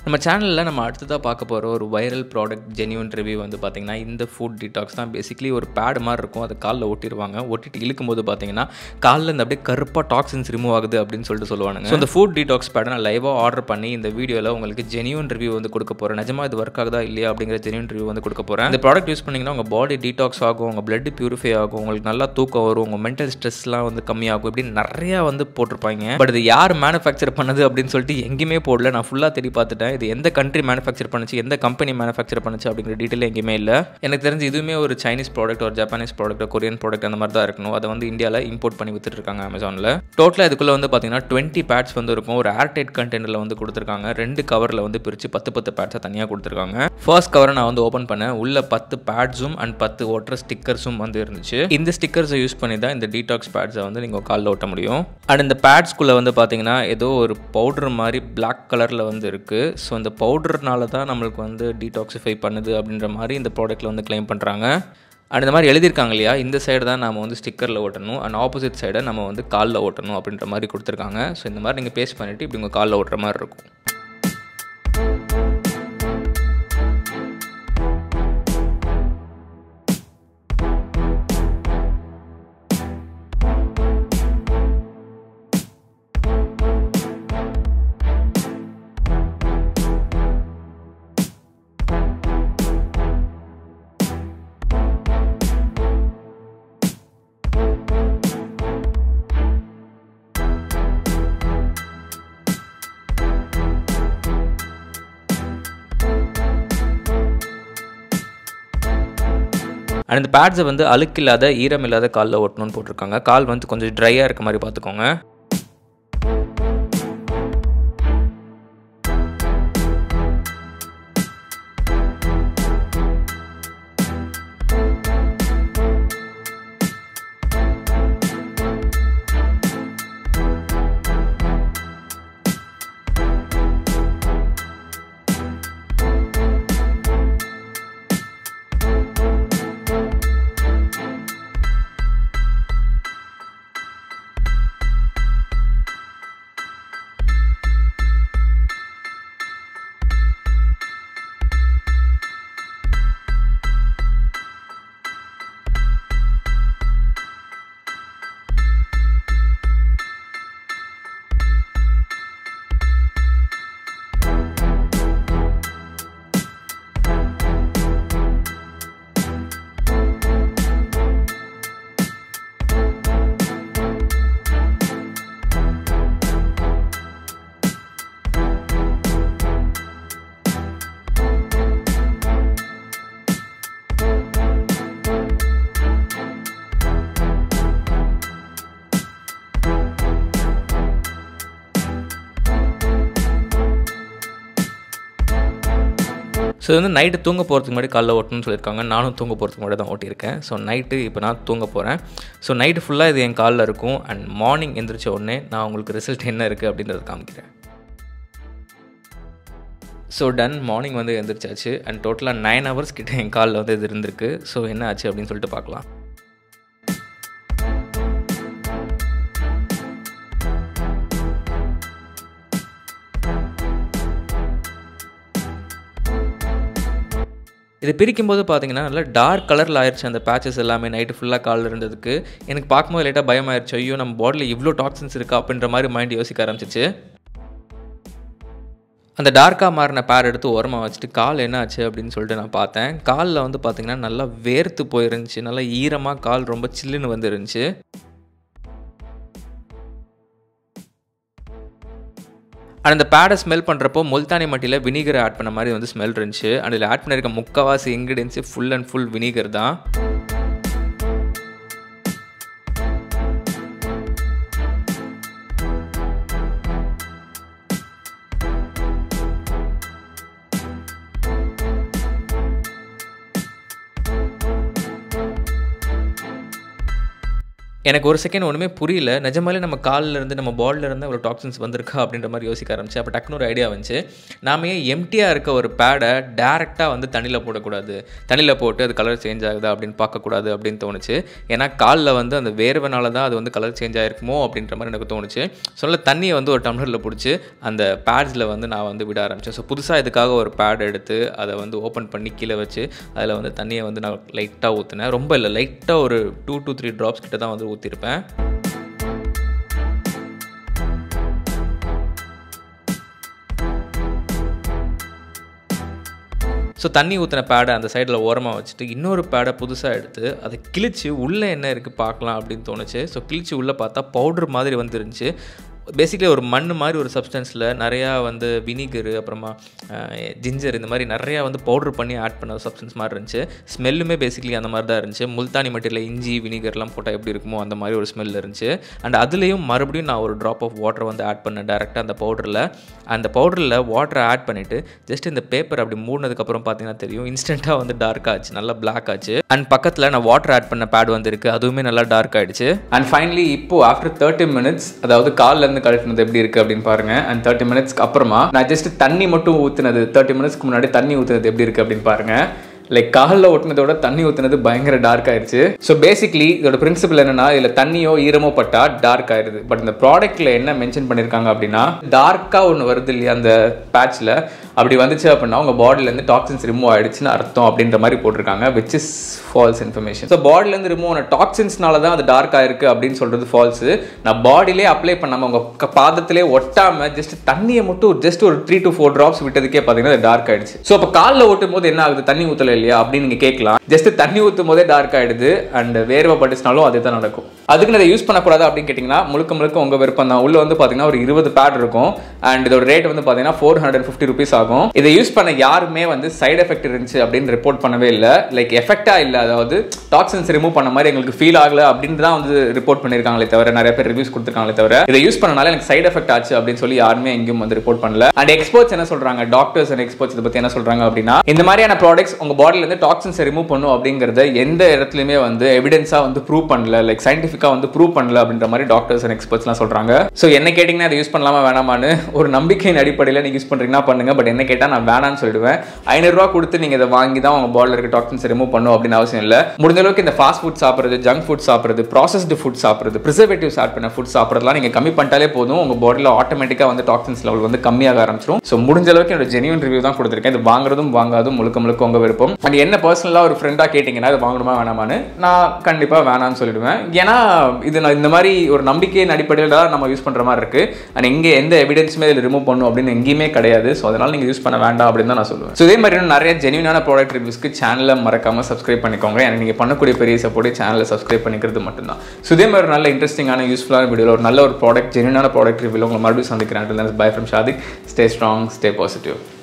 நம்ம சேனலில் நம்ம அடுத்ததாக பார்க்க போகிற ஒரு வைரல் ப்ராடக்ட் ஜென்யூன் ரிவ்யூ வந்து பார்த்திங்கன்னா இந்த ஃபுட் டீடாக்ஸ் தான் பேசிக்கலி ஒரு பேட் மாதிரி இருக்கும் அதை காலில் ஒட்டிடுவாங்க ஒட்டிட்டு இழுக்கும் போது பார்த்தீங்கன்னா காலில் இந்த அப்படியே கருப்பாக டாக்ஸின்ஸ் ரிமூவ் ஆகுது அப்படின்னு சொல்லிட்டு சொல்லுவாங்க ஸோ இந்த ஃபுட் டீடாக்ஸ் பேடை நான் லைவாக ஆர்டர் பண்ணி இந்த வீடியோவில் உங்களுக்கு ஜென்யூன் ரிவ்யூ வந்து கொடுக்க போகிறேன் நிஜமாக இது ஒர்க் ஆகுதா இல்லையா அப்படிங்கிற ஜென்யூன் ரிவ்யூ வந்து கொடுக்க போகிறேன் இந்த ப்ராடக்ட் யூஸ் பண்ணிங்கன்னா உங்கள் பாடி டீடாக்ஸ் ஆகும் உங்கள் பிளட் பியூரிஃபை ஆகும் உங்களுக்கு நல்லா தூக்கம் வரும் உங்கள் மென்டல் ஸ்ட்ரெஸ்லாம் வந்து கம்மியாகும் இப்படி நிறையா வந்து போட்டிருப்பாங்க பட் இது யார் மேனுஃபேக்சர் பண்ணது அப்படின்னு சொல்லிட்டு எங்கேயுமே போடல நான் ஃபுல்லாக தேடி பார்த்துட்டேன் இது எந்த கண்ட்ரி மேனுஃபேக்சர் பண்ணுச்சு எந்த கம்பெனி மேனுஃபேக்சர் பண்ணுச்சு அப்படிங்கிற டீட்டெயில் எங்கேயுமே இல்லை எனக்கு தெரிஞ்சு இதுவுமே ஒரு சைனீஸ் ப்ராடக்ட் ஒரு ஜப்பானீஸ் ப்ராடக்ட் கொரியன் ப்ராடக்ட் அந்த மாதிரி தான் இருக்கணும் அதை வந்து இந்தியாவில் இம்போர்ட் பண்ணி வித்துட்டு இருக்காங்க அமேசானில் டோட்டலாக இதுக்குள்ளே வந்து பார்த்தீங்கன்னா டுவெண்ட்டி பேட்ஸ் வந்து இருக்கும் ஒரு ஏர்டைட் கண்டெய்னரில் வந்து கொடுத்துருக்காங்க ரெண்டு கவரில் வந்து பிரித்து பத்து பத்து பேட்ஸை தனியாக கொடுத்துருக்காங்க ஃபர்ஸ்ட் கவரை நான் வந்து ஓப்பன் பண்ணேன் உள்ள பத்து பேட்ஸும் அண்ட் பத்து ஓட்டுற ஸ்டிக்கர்ஸும் வந்து இருந்துச்சு இந்த ஸ்டிக்கர்ஸை யூஸ் பண்ணி தான் இந்த டீடாக்ஸ் பேட்ஸை வந்து நீங்கள் காலில் ஓட்ட முடியும் அண்ட் இந்த பேட்ஸ்குள்ளே வந்து பார்த்தீங்கன்னா ஏதோ ஒரு பவுடர் மாதிரி பிளாக் கலரில் வந்து இருக்குது ஸோ இந்த பவுடர்னால தான் நம்மளுக்கு வந்து டீடாக்சிஃபை பண்ணுது அப்படின்ற மாதிரி இந்த ப்ராடக்ட்டில் வந்து க்ளைம் பண்ணுறாங்க அண்ட் இந்த மாதிரி எழுதியிருக்காங்க இல்லையா இந்த சைடு தான் நம்ம வந்து ஸ்டிக்கரில் ஓட்டணும் அண்ட் ஆப்போசிட் சைடை நம்ம வந்து காலில் ஓட்டணும் அப்படின்ற மாதிரி கொடுத்துருக்காங்க ஸோ இந்த மாதிரி நீங்கள் பேஸ்ட் பண்ணிவிட்டு இப்படி உங்கள் காலில் ஓட்டுற மாதிரி இருக்கும் அண்ட் இந்த பேட்ஸை வந்து அழுக்கில்லாத ஈரம் இல்லாத காலில் ஓட்டணும்னு போட்டிருக்காங்க கால் வந்து கொஞ்சம் ட்ரையாக இருக்க மாதிரி பார்த்துக்கோங்க ஸோ இது வந்து நைட்டு தூங்க போகிறதுக்கு முன்னாடி காலைல ஓட்டணும்னு சொல்லியிருக்காங்க நானும் தூங்க போகிறதுக்கு முன்னாடி தான் ஓட்டியிருக்கேன் ஸோ நைட்டு இப்போ நான் தூங்க போகிறேன் ஸோ நைட்டு ஃபுல்லாக இது என் காலில் இருக்கும் அண்ட் மார்னிங் எந்திரிச்ச உடனே நான் உங்களுக்கு ரிசல்ட் என்ன இருக்குது அப்படின்றத காமிக்கிறேன் ஸோ டன் மார்னிங் வந்து எழுந்திரிச்சாச்சு அண்ட் டோட்டலாக நைன் ஹவர்ஸ் கிட்ட என் காலில் வந்து இது இருந்திருக்கு ஸோ என்ன ஆச்சு அப்படின்னு சொல்லிட்டு பார்க்கலாம் இது பிரிக்கும்போது பார்த்தீங்கன்னா நல்லா டார்க் கலரில் ஆயிடுச்சு அந்த பேச்சஸ் எல்லாமே நைட்டு ஃபுல்லாக காலில் இருந்ததுக்கு எனக்கு பார்க்கும்போது லைட்டாக பயம் ஆயிடுச்சு ஐயோ நம்ம பாடியில் இவ்வளோ டாக்ஸின்ஸ் இருக்கா அப்படின்ற மாதிரி மைண்ட் யோசிக்க ஆரம்பிச்சிச்சு அந்த டார்க்காக மாறின பேர் எடுத்து உரமாக வச்சுட்டு கால் என்ன ஆச்சு அப்படின்னு சொல்லிட்டு நான் பார்த்தேன் காலில் வந்து பார்த்திங்கன்னா நல்லா வேர்த்து போயிருந்துச்சு நல்லா ஈரமாக கால் ரொம்ப சில்லுன்னு வந்து இருந்துச்சு அண்ட் அந்த பேடை ஸ்மெல் பண்ணுறப்போ முல்தானி மட்டியில் வினிகர் ஆட் பண்ண மாதிரி வந்து ஸ்மெல் இருந்துச்சு அண்ட் இதில் ஆட் பண்ணியிருக்க முக்கால்வாசி ingredients full and full vinegar தான் எனக்கு ஒரு செகண்ட் ஒன்றுமே புரியல நிஜமாலே நம்ம காலில் இருந்து நம்ம பாடியில் இருந்து ஒரு டாக்ஸின்ஸ் வந்திருக்கா அப்படின்ற மாதிரி யோசிக்க ஆரம்பிச்சு அப்போ டக்குனு ஒரு ஐடியா வந்துச்சு நாம ஏன் எம்டியாக இருக்க ஒரு பேடை டேரெக்டாக வந்து தண்ணியில் போடக்கூடாது தண்ணியில் போட்டு அது கலர் சேஞ்ச் ஆகுதா அப்படின்னு பார்க்கக்கூடாது அப்படின்னு தோணுச்சு ஏன்னா காலில் வந்து அந்த வேர்வனால தான் அது வந்து கலர் சேஞ்ச் ஆகிருக்குமோ அப்படின்ற மாதிரி எனக்கு தோணுச்சு சொல்ல தண்ணியை வந்து ஒரு டம்ளரில் பிடிச்சி அந்த பேட்ஸில் வந்து நான் வந்து விட ஆரம்பித்தேன் ஸோ புதுசாக இதுக்காக ஒரு பேட் எடுத்து அதை வந்து ஓப்பன் பண்ணி கீழே வச்சு அதில் வந்து தண்ணியை வந்து நான் லைட்டாக ஊற்றினேன் ரொம்ப இல்லை லைட்டாக ஒரு டூ டூ த்ரீ ட்ராப்ஸ் கிட்ட தான் வந்து ஊற்றிருப்பேன் ஸோ தண்ணி ஊற்றின பேடை அந்த சைடில் ஓரமாக வச்சுட்டு இன்னொரு பேடை புதுசாக எடுத்து அதை கிழிச்சு உள்ளே என்ன இருக்குது பார்க்கலாம் அப்படின்னு தோணுச்சு ஸோ கிழிச்சு உள்ளே பார்த்தா பவுடர் மாதிரி வந்துருந்துச்சு பேசிக்கலி ஒரு மண் மாதிரி ஒரு சப்ஸ்டன்ஸில் நிறையா வந்து வினிகரு அப்புறமா ஜிஞ்சர் இந்த மாதிரி நிறையா வந்து பவுடர் பண்ணி ஆட் பண்ண சப்ஸ்டன்ஸ் மாதிரி இருந்துச்சு ஸ்மெல்லுமே பேசிக்கலி அந்த மாதிரி தான் இருந்துச்சு முல்தானி மட்டியில் இஞ்சி வினிகர்லாம் போட்டால் எப்படி இருக்குமோ அந்த மாதிரி ஒரு ஸ்மெல் இருந்துச்சு அண்ட் அதுலேயும் மறுபடியும் நான் ஒரு ட்ராப் ஆஃப் வாட்டர் வந்து ஆட் பண்ணேன் டேரெக்டாக அந்த பவுடரில் அந்த பவுடரில் வாட்டரை ஆட் பண்ணிவிட்டு ஜஸ்ட் இந்த பேப்பர் அப்படி மூடினதுக்கப்புறம் பார்த்தீங்கன்னா தெரியும் இன்ஸ்டண்ட்டாக வந்து டார்க் ஆச்சு நல்லா பிளாக் ஆச்சு அண்ட் பக்கத்தில் நான் வாட்டர் ஆட் பண்ண பேட் வந்துருக்கு அதுவுமே நல்லா டார்க் ஆகிடுச்சு அண்ட் ஃபைனலி இப்போ ஆஃப்டர் தேர்ட்டி மினிட்ஸ் அதாவது காலில் இருந்து கழட்டினது எப்படி இருக்குது அப்படின்னு பாருங்க அண்ட் தேர்ட்டி மினிட்ஸ்க்கு அப்புறமா நான் ஜஸ்ட் தண்ணி மட்டும் ஊற்றுனது தேர்ட்டி மினிட்ஸ்க்கு முன்னாடி தண்ணி ஊற்றுனது எப்படி இருக்குது அப்படின்னு பாருங்க லைக் காலில் ஒட்டினதோட தண்ணி ஊற்றுனது பயங்கர டார்க் ஆயிடுச்சு ஸோ பேசிக்லி இதோட பிரின்சிபல் என்னன்னா இதில் தண்ணியோ ஈரமோ பட்டா டார்க் ஆயிடுது பட் இந்த ப்ராடக்ட்டில் என்ன மென்ஷன் பண்ணியிருக்காங்க அப்படின்னா டார்க்காக ஒன்று வருது இல்லையா அந்த பேட்ச்சில் அப்படி வந்துச்சு அப்படின்னா உங்கள் பாடியிலேருந்து டாக்ஸின்ஸ் ரிமூவ் ஆயிடுச்சுன்னு அர்த்தம் அப்படின்ற மாதிரி போட்டிருக்காங்க which is false information so பாடியிலேருந்து ரிமூவ் ஆன டாக்ஸின்ஸ்னால தான் அது டார்க் ஆயிருக்கு அப்படின்னு சொல்கிறது ஃபால்ஸு நான் பாடியிலே அப்ளை பண்ணாமல் உங்கள் பாதத்திலே ஒட்டாமல் ஜஸ்ட் தண்ணியை மட்டும் ஜஸ்ட் ஒரு த்ரீ டு ஃபோர் ட்ராப்ஸ் விட்டதுக்கே பார்த்தீங்கன்னா அது டார்க் ஆயிடுச்சு ஸோ அப்போ காலில் ஓட்டும் போது என்ன ஆகுது தண்ணி ஊற்றல இல்லையா அப்படின்னு நீங்கள் கேட்கலாம் ஜஸ்ட் தண்ணி ஊற்றும் போதே டார்க் ஆயிடுது அண்ட் வேர்வை பட்டுச்சுனாலும் அதே தான் நடக்கும் அதுக்கு நான் இதை யூஸ் பண்ணக்கூடாது அப்படின்னு கேட்டிங்கன்னா முழுக்க முழுக்க உங்கள் விருப்பம் தான் உள்ள வந்து பார்த்தீங்கன்னா ஒரு இருபது பேட் இருக்கும் அண்ட் இதோட ரேட் வந்து பார்த்தீங்கன்னா ஃபோர் ஹண்ட்ரட் ஃபிஃப்டி ருபீஸ் ஆகும் இதை யூஸ் பண்ண யாருமே வந்து சைடு எஃபெக்ட் இருந்துச்சு அப்படின்னு ரிப்போர்ட் பண்ணவே இல்லை லைக் எஃபெக்டாக இல்லை அதாவது டாக்ஸின்ஸ் ரிமூவ் பண்ண மாதிரி எங்களுக்கு ஃபீல் ஆகல அப்படின்னு தான் வந்து ரிப்போர்ட் பண்ணியிருக்காங்களே தவிர நிறைய பேர் ரிவ்யூஸ் கொடுத்துருக்காங்களே தவிர இதை யூஸ் பண்ணனால எனக்கு சைடு எஃபெக்ட் ஆச்சு அப்படின்னு சொல்லி யாருமே எங்கேயும் வந்து ரிப்போர்ட் பண்ணல அண்ட் எக்ஸ்பர்ட்ஸ் என்ன சொல்றாங்க டாக்டர்ஸ் அண்ட் எக்ஸ்பர்ட்ஸ் இதை பற்றி என்ன சொல்றாங்க அப்படின்னா இந்த மாதிரியான ப்ராடக்ட்ஸ் உங்க பாடியில இருந்து டாக்ஸின்ஸ் ரிமூவ் பண்ணும் அப்படிங்கறத எந்த இடத்துலையுமே வந்து எவிடன்ஸா வந்து ப்ரூவ் பண்ணல லைக் சயின்டிஃபிக்கா வந்து ப்ரூவ் பண்ணல அப்படின்ற மாதிரி டாக்டர்ஸ் அண்ட் எக்ஸ்பர்ட்ஸ்லாம் சொல்றாங்க ஸோ என்ன கேட்டிங்கன்னா அதை யூஸ் பண்ணலாமா வேணாமான்னு ஒரு நம்பிக்கையின் அடிப்படையில் நீங்க யூஸ் பண்றீங்கன்னா பண்ணுங்க பட் என்ன கேட்டால் நான் வேணாம்னு சொல்லிடுவேன் ஐநூறுரூவா கொடுத்து நீங்க இதை வாங்கி தான் உங்க பாடியில் இருக்க டாக்ஸின்ஸ் ரிமூவ் பண்ணும் அப்படின்னு அவசியம் இல்லை முடிஞ்ச அளவுக்கு இந்த ஃபாஸ்ட் ஃபுட் சாப்பிட்றது ஜங்க் ஃபுட் சாப்பிட்றது ப்ராசஸ்டு ஃபுட் சாப்பிட்றது ப்ரிசர்வேட்டிவ்ஸ் ஆட் பண்ண ஃபுட் சாப்பிட்றதுலாம் நீங்கள் கம்மி பண்ணிட்டாலே போதும் உங்கள் பாடியில் ஆட்டோமேட்டிக்காக வந்து டாக்ஸின்ஸ் லெவல் வந்து கம்மியாக ஆரம்பிச்சிடும் ஸோ முடிஞ்ச அளவுக்கு என்னோட ஜெனியூன் ரிவ்யூ தான் கொடுத்துருக்கேன் இது வாங்குறதும் வாங்காதும் முழுக்க முழுக்க உங்கள் விருப்பம் அண்ட் என்ன பர்சனலாக ஒரு ஃப்ரெண்டாக கேட்டிங்கன்னா இது வாங்கணுமா வேணாமான்னு நான் கண்டிப்பாக வேணாம்னு சொல்லிடுவேன் ஏன்னா இது நான் இந்த மாதிரி ஒரு நம்பிக்கையின் அடிப்படையில் தான் நம்ம யூஸ் பண்ணுற மாதிரி இருக்குது அண்ட் இங்கே எந்த எவிடன்ஸுமே இதில் ரிமூவ் பண்ணும் அப்படின்னு எங்கேயுமே கிடையாது ஸோ அதனால் நீங்கள் யூஸ் பண்ண வேண்டாம் அப்படின்னு தான் நான் சொல்லுவேன் ஸோ இதே மாதிரி இன்னும் நிறைய ஜெனியூனான ப்ராடக்ட் ரிவ்யூஸ்க்கு சேனலை மறக்காமல் சப்ஸ்கிரைப் பண்ணிக்கோங்க எனக்கு நீங்கள் பண்ணக்கூடிய பெரிய சப்போர்ட் சேனலை சப்ஸ்கிரைப் பண்ணிக்கிறது மட்டும்தான் ஸோ இதே மாதிரி ஒரு நல்ல இன்ட்ரெஸ்டிங்கான யூஸ்ஃபுல்லான வீடியோவில் ஒரு நல்ல ஒரு ப்ராடக்ட் ஜெனியூனான ப்ராடக்ட் ரிவ்யூவில் உங்களை மறுபடியும் சந்திக்கிறேன் bye from Shadiq stay strong stay positive